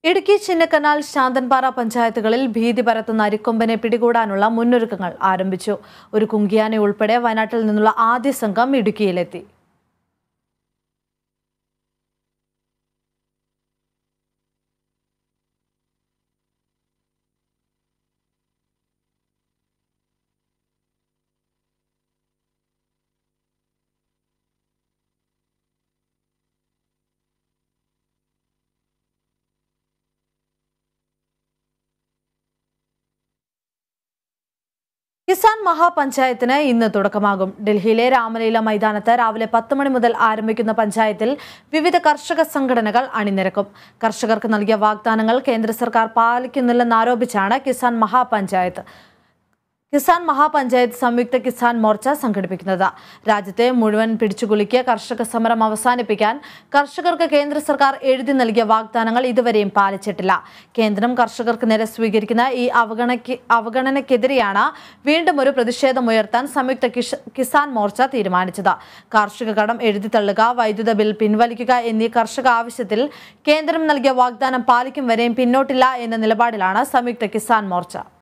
ഇടുക്കി ചിന്നക്കനാൽ ശാന്തൻപാറ പഞ്ചായത്തുകളിൽ ഭീതി പരത്തുന്ന അരിക്കൊമ്പനെ പിടികൂടാനുള്ള മുന്നൊരുക്കങ്ങൾ ആരംഭിച്ചു ഒരു കുങ്കിയാനെ ഉൾപ്പെടെ വയനാട്ടിൽ നിന്നുള്ള ആദ്യ സംഘം ഇടുക്കിയിലെത്തി കിസാൻ മഹാപഞ്ചായത്തിന് ഇന്ന് തുടക്കമാകും ഡൽഹിയിലെ രാമലീല മൈതാനത്ത് രാവിലെ പത്ത് മണി മുതൽ ആരംഭിക്കുന്ന പഞ്ചായത്തിൽ വിവിധ കർഷക സംഘടനകൾ അണിനിരക്കും കർഷകർക്ക് നൽകിയ വാഗ്ദാനങ്ങൾ കേന്ദ്ര സർക്കാർ പാലിക്കുന്നില്ലെന്നാരോപിച്ചാണ് കിസാൻ മഹാപഞ്ചായത്ത് കിസാൻ മഹാപഞ്ചായത്ത് സംയുക്ത കിസാൻ മോർച്ച സംഘടിപ്പിക്കുന്നത് രാജ്യത്തെ മുഴുവൻ പിടിച്ചുകുലുക്കിയ കർഷക സമരം അവസാനിപ്പിക്കാൻ കർഷകർക്ക് കേന്ദ്ര സർക്കാർ എഴുതി നൽകിയ വാഗ്ദാനങ്ങൾ ഇതുവരെയും പാലിച്ചിട്ടില്ല കേന്ദ്രം കർഷകർക്ക് നേരെ സ്വീകരിക്കുന്ന ഈ അവഗണയ്ക്ക് അവഗണനയ്ക്കെതിരെയാണ് വീണ്ടും ഒരു പ്രതിഷേധമുയർത്താൻ സംയുക്ത കിഷ- കിസാൻ മോർച്ച തീരുമാനിച്ചത് കാർഷിക കടം എഴുതി തള്ളുക വൈദ്യുത ബിൽ പിൻവലിക്കുക എന്നീ കർഷക ആവശ്യത്തിൽ കേന്ദ്രം നൽകിയ വാഗ്ദാനം പാലിക്കും വരെയും പിന്നോട്ടില്ല എന്ന നിലപാടിലാണ് സംയുക്ത കിസാൻ മോർച്ച